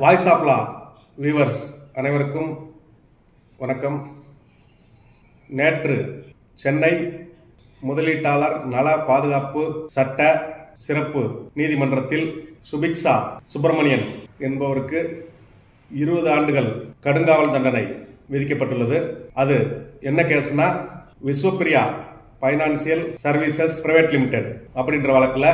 voice of law viewers அனைவருக்கும் வணக்கம் நேற்று சென்னை முதலீட்டாளர் நல பாதுகாப்பு சட்ட சிறப்பு நீதிமன்றத்தில் சுபிக்ஷா சுப்பிரமணியன் என்பவருக்கு இருபது ஆண்டுகள் கடுங்காவல் தண்டனை விதிக்கப்பட்டுள்ளது அது என்ன கேஸ்னா Vishwapriya financial services private limited அப்படின்ற வழக்கில்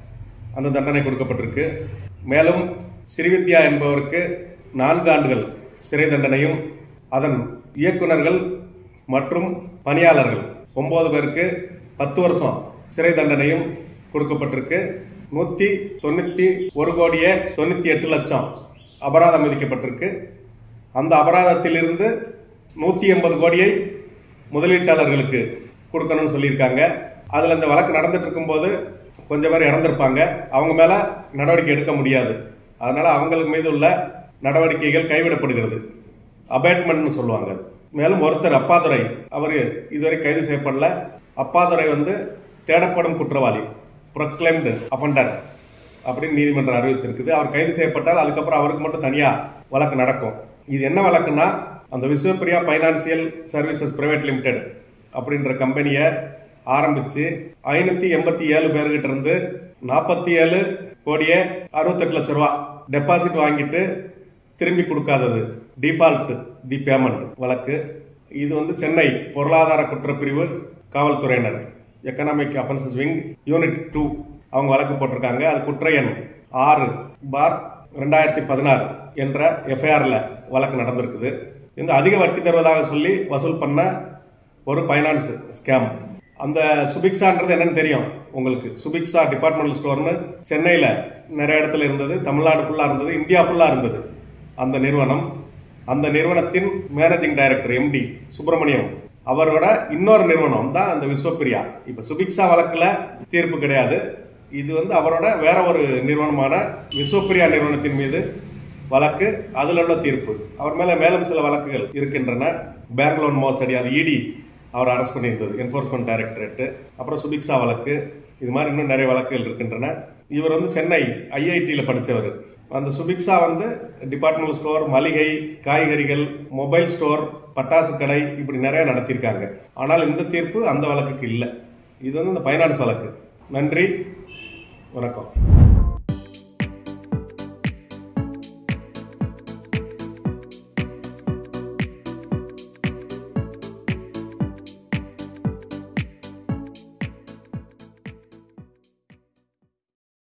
அந்த தண்டனை கொடுக்கப்பட்டிருக்கு மேலும் ஸ்ரீவித்யா என்பவருக்கு நான்கு ஆண்டுகள் சிறை தண்டனையும் அதன் இயக்குனர்கள் மற்றும் பணியாளர்கள் ஒன்பது பேருக்கு பத்து வருஷம் சிறை தண்டனையும் கொடுக்கப்பட்டிருக்கு நூற்றி தொண்ணூற்றி ஒரு கோடியே தொண்ணூற்றி எட்டு லட்சம் அபராதம் விதிக்கப்பட்டிருக்கு அந்த அபராதத்திலிருந்து நூற்றி எண்பது கோடியை முதலீட்டாளர்களுக்கு கொடுக்கணும்னு சொல்லியிருக்காங்க அதில் இந்த வழக்கு நடந்துட்டு இருக்கும்போது கொஞ்சம் பேர் இறந்திருப்பாங்க அவங்க மேலே நடவடிக்கை எடுக்க முடியாது அதனால் அவங்களுக்கு மீது உள்ள நடவடிக்கைகள் கைவிடப்படுகிறது அபேட்மெண்ட்னு சொல்லுவாங்க மேலும் ஒருத்தர் அப்பாதுரை அவர் இதுவரை கைது செய்யப்படல அப்பாதுரை வந்து தேடப்படும் குற்றவாளி ப்ரொக்ளைம்டு அஃபண்டர் அப்படின்னு நீதிமன்றம் அறிவிச்சிருக்குது அவர் கைது செய்யப்பட்டால் அதுக்கப்புறம் அவருக்கு மட்டும் தனியாக வழக்கு நடக்கும் இது என்ன வழக்குன்னா அந்த Vishwapriya financial services private limited அப்படின்ற கம்பெனியை ஆரம்பிச்சு ஐநூத்தி எண்பத்தி ஏழு பேர்கிட்ட இருந்து நாற்பத்தி ஏழு கோடியே அறுபத்தெட்டு லட்ச ரூபா டெபாசிட் வாங்கிட்டு திரும்பி கொடுக்காதது டிஃபால்ட் தி பேமெண்ட் வழக்கு இது வந்து சென்னை பொருளாதார குற்றப்பிரிவு காவல்துறையினர் economic offences wing unit two அவங்க வழக்கு போட்டிருக்காங்க அது குற்ற எண் ஆறு பார் ரெண்டாயிரத்தி பதினாறு என்ற எஃப்ஐஆர்ல வழக்கு நடந்திருக்குது இந்த அதிக வட்டி தருவதாக சொல்லி வசூல் பண்ண ஒரு ஃபைனான்ஸ் ஸ்கேம் அந்த சுபிக்ஸான்றது என்னன்னு தெரியும் உங்களுக்கு சுபிக்ஸா டிபார்ட்மெண்டல் ஸ்டோர்னு சென்னையில் நிறைய இடத்துல இருந்தது தமிழ்நாடு ஃபுல்லாக இருந்தது இந்தியா ஃபுல்லாக இருந்தது அந்த நிறுவனம் அந்த நிறுவனத்தின் மேனேஜிங் டைரக்டர் எம்டி சுப்பிரமணியம் அவரோட இன்னொரு நிறுவனம் தான் அந்த விஸ்வபிரியா இப்போ சுபிக்ஸா வழக்கில் தீர்ப்பு கிடையாது இது வந்து அவரோட வேற ஒரு நிறுவனமான விஸ்வபிரியா நிறுவனத்தின் மீது வழக்கு அதில் உள்ள தீர்ப்பு அவர் மேலே மேலும் சில வழக்குகள் இருக்கின்றன பேங்க் லோன் மோசடி அது இடி அவர் அரெஸ்ட் பண்ணியிருந்தது என்ஃபோர்ஸ்மெண்ட் டைரக்டரேட்டு அப்புறம் சுபிக்ஸா வழக்கு இது மாதிரி இன்னும் நிறைய வழக்குகள் இருக்கின்றன இவர் வந்து சென்னை ஐஐடியில் படித்தவர் அந்த சுபிக்ஸா வந்து டிபார்ட்மெண்டல் ஸ்டோர் மளிகை காய்கறிகள் மொபைல் ஸ்டோர் பட்டாசு கடை இப்படி நிறைய நடத்தியிருக்காங்க ஆனால் இந்த தீர்ப்பு அந்த வழக்குக்கு இல்லை இது வந்து இந்த ஃபைனான்ஸ் வழக்கு நன்றி வணக்கம்